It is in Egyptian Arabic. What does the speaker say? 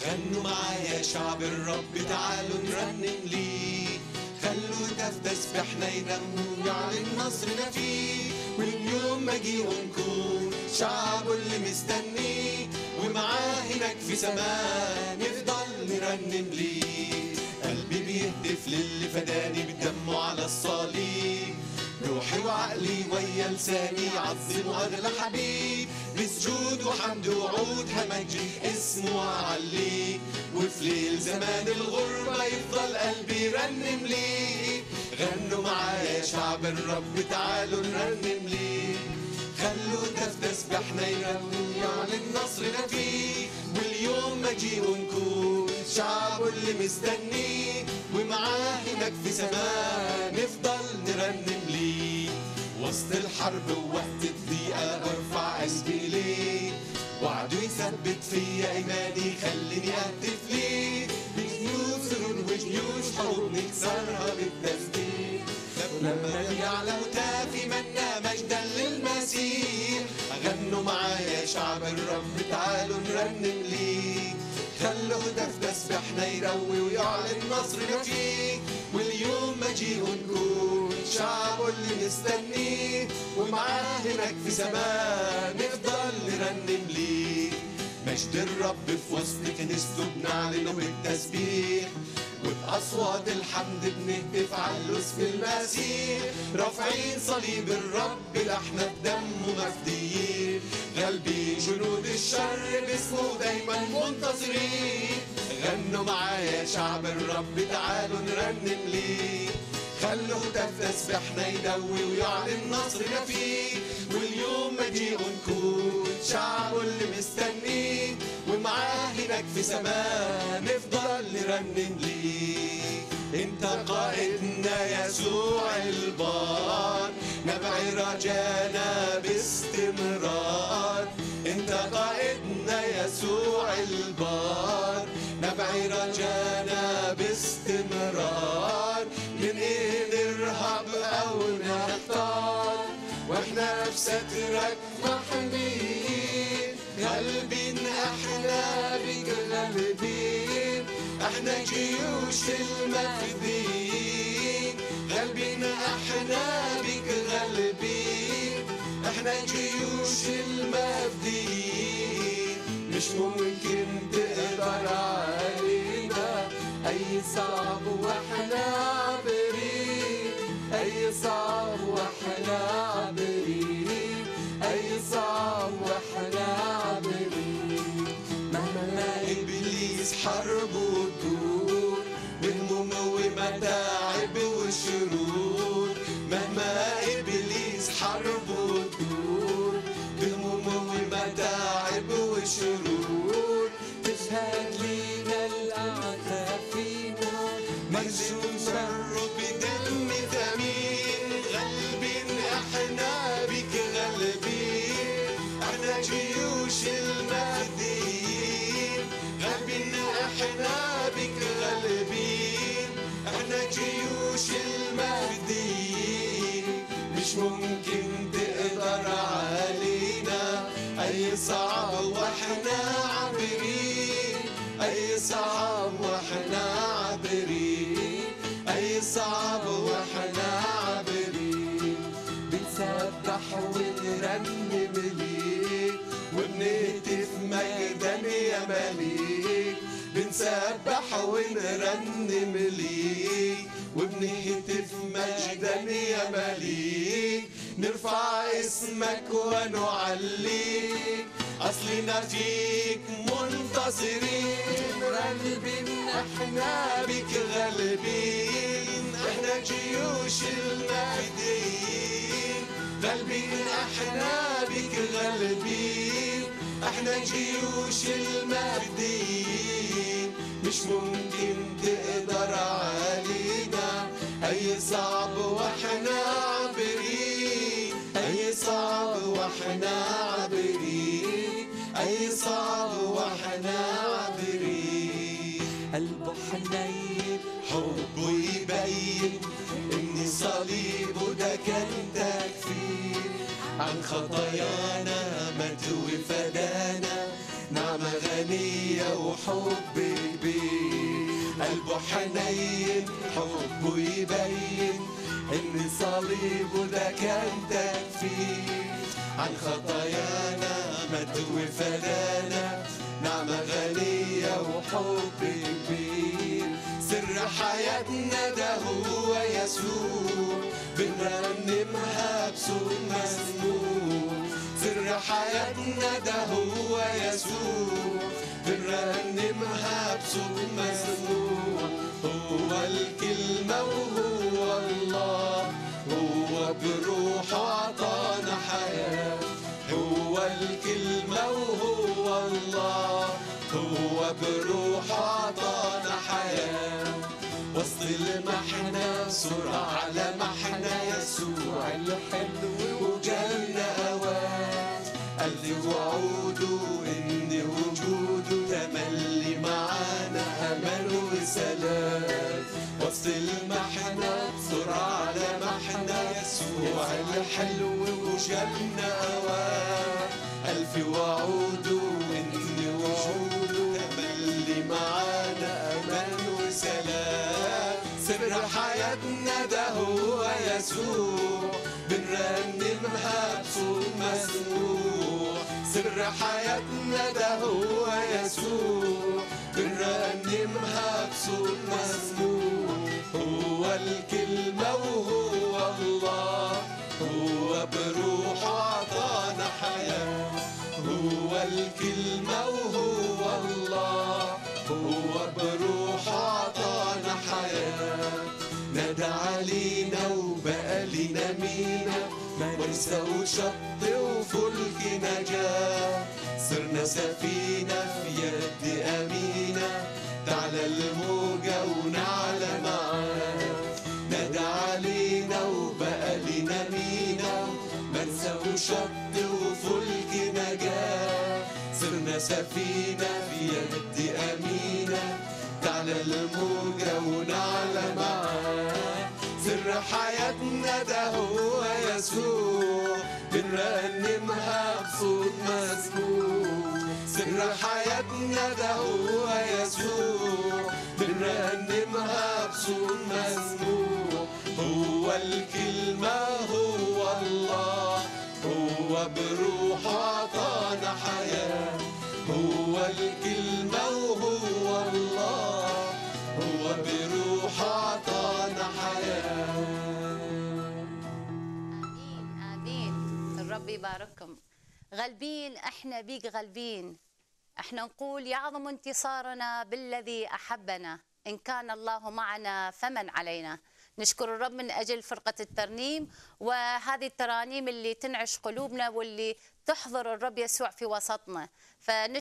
غنوا معايا شعب الرب تعالوا نرنم ليه خلوا هتاف تسبحنا ينموا يعلن نصرنا فيه واليوم مجيء ونكون شعبه اللي مستنيه ومعاه هناك في سماء نفضل نرنم ليه قلبي بيهتف للي فداني بدمه على الصليب روحي وعقلي ويا لساني عظموا اغلى حبيب بسجود وحمد وعود همجي اسمه وعليه وفي ليل زمان الغربة يفضل قلبي يرنم ليه غنوا معايا يا شعب الرب تعالوا نرنم ليه خلوا هتاف تسبحنا يرنم يعلن نصرنا فيه واليوم مجيء ونكون شعبه اللي مستنيه ومعاه هناك في سماء نفضل نرنم ليه وسط الحرب ووقت الضيقة برفع قلبي ليه وعده يثبت فيا إيماني خليني أهتف ليه بجيوش سرور وجيوش حروب نكسرها بالتسبيح لما يعلى وتافي منا مجدا للمسيح غنوا معايا يا شعب الرب تعالوا نرنم ليه خلوا هتاف تسبحنا يروي ويعلن نصرنا فيه واليوم مجيء ونكون شعبه اللي مستنيه ومعاه هناك في سماء نفضل نرنم ليه مجد الرب في وسط كنيسته بنعلنه بالتسبيح وبأصوات الحمد بنهتف على اسم المسيح رافعين صليب الرب لحنا بدمه مفديين غالبين جنود الشر باسمه دايما منتصرين غنوا معايا يا شعب الرب تعالوا نرنم ليه خلوا هتاف تسبحنا يدوي ويعلن نصرنا فيه واليوم مجيء نكون شعبه اللي مستنيه ومعاه هناك في سماء نفضل نرنم ليه انت قائدنا يسوع البار نبع رجانا باستمرار انت قائدنا يسوع البار نبع رجانا باستمرار من ايه نرهب او نحتار واحنا في سترك محميين قلبين احنا بك غالبين احنا جيوش المفديين قلبين احنا بك غالبين احنا جيوش المفديين مش ممكن تقدر علينا اي صعب واحنا عابرين اي صعب واحنا عابرين اي صعب واحنا عابرين مهما ابليس حرب وطول بهموم ومتاعب وشرور مهما ابليس حرب وطول بهموم ومتاعب وشرور تشهد لينا الاعداء فينا مرسوم شر بدم ثمين غلبين احنا بك غلبين احنا جيوش المهديين غلبين احنا بك غلبين احنا جيوش المهديين مش ممكن تقدر علينا اي صعب واحنا عابرين اي صعب واحنا عابرين اي صعب واحنا عابرين بنسبح ونرنم ليك وبنهتف مجدا يا مليك بنسبح ونرنم ليك وبنهتف مجدا يا مليك نرفع اسمك ونعليك أصلنا فيك منتصرين غالبين احنا بك غالبين احنا جيوش المهديين غالبين احنا بك غالبين احنا جيوش المهديين مش ممكن تقدر علينا اي صعب واحنا عابرين اي صعب واحنا عابرين اي صعب واحنا عابرين قلبه حنين حبه يبين ان صليبه ده كان تكفير عن خطايانا مات وفدانا نعمة غنية وحب كبير قلبه حنين حبه يبين ان صليبه ده كان تكفير عن خطايانا مات وفدانا نعمة غنية وحب كبير سر حياتنا ده هو يسوع بنرنمها بصوت مسموع سر حياتنا ده هو يسوع بنرنمها بصوت مسموع هو الكلمة وهو الله هو بروحه عطانا حياة هو الكلمة وهو الله هو بروحه عطانا حياة وسط المحنة بسرعة على محنة يسوع الحلو وجالنا أوان قال لي وعوده إن وجوده تملي معانا أمان وسلام وسط المحنة بسرعة على محنة يسوع الحلو وجالنا أوان ألف وعوده إن وجوده تملي معانا أمان وسلام سر حياتنا ده هو يسوع بنرنمها بصوت مسموع سر حياتنا ده هو يسوع بنرنمها بصوت مسموع هو الكلمة وهو الله هو بروحه عطانا حياة هو الكلمة وهو الله هو بروحه عطانا حياة نادى علينا وبقى لنا مينا مرسى وشط وفلك نجاة صرنا سفينة في يد أمينة تعالى الموجة ونعلى معاه نادى علينا وبقى لنا مينا مرسى وشط وفلك نجاة صرنا سفينة في يد أمينة تعالى الموجة ونعلى معاه سر حياتنا ده هو يسوع بنرنمها بصوت مسموع سر حياتنا ده هو يسوع بنرنمها بصوت مسموع هو الكلمة هو الله هو بروحه عطانا حياة هو الكلمة وهو الله هو بروحه عطانا حياة امين امين الرب يبارككم غالبين احنا بيك غالبين احنا نقول يعظم انتصارنا بالذي احبنا ان كان الله معنا فمن علينا نشكر الرب من اجل فرقه الترنيم وهذه الترانيم اللي تنعش قلوبنا واللي تحضر الرب يسوع في وسطنا فنشكر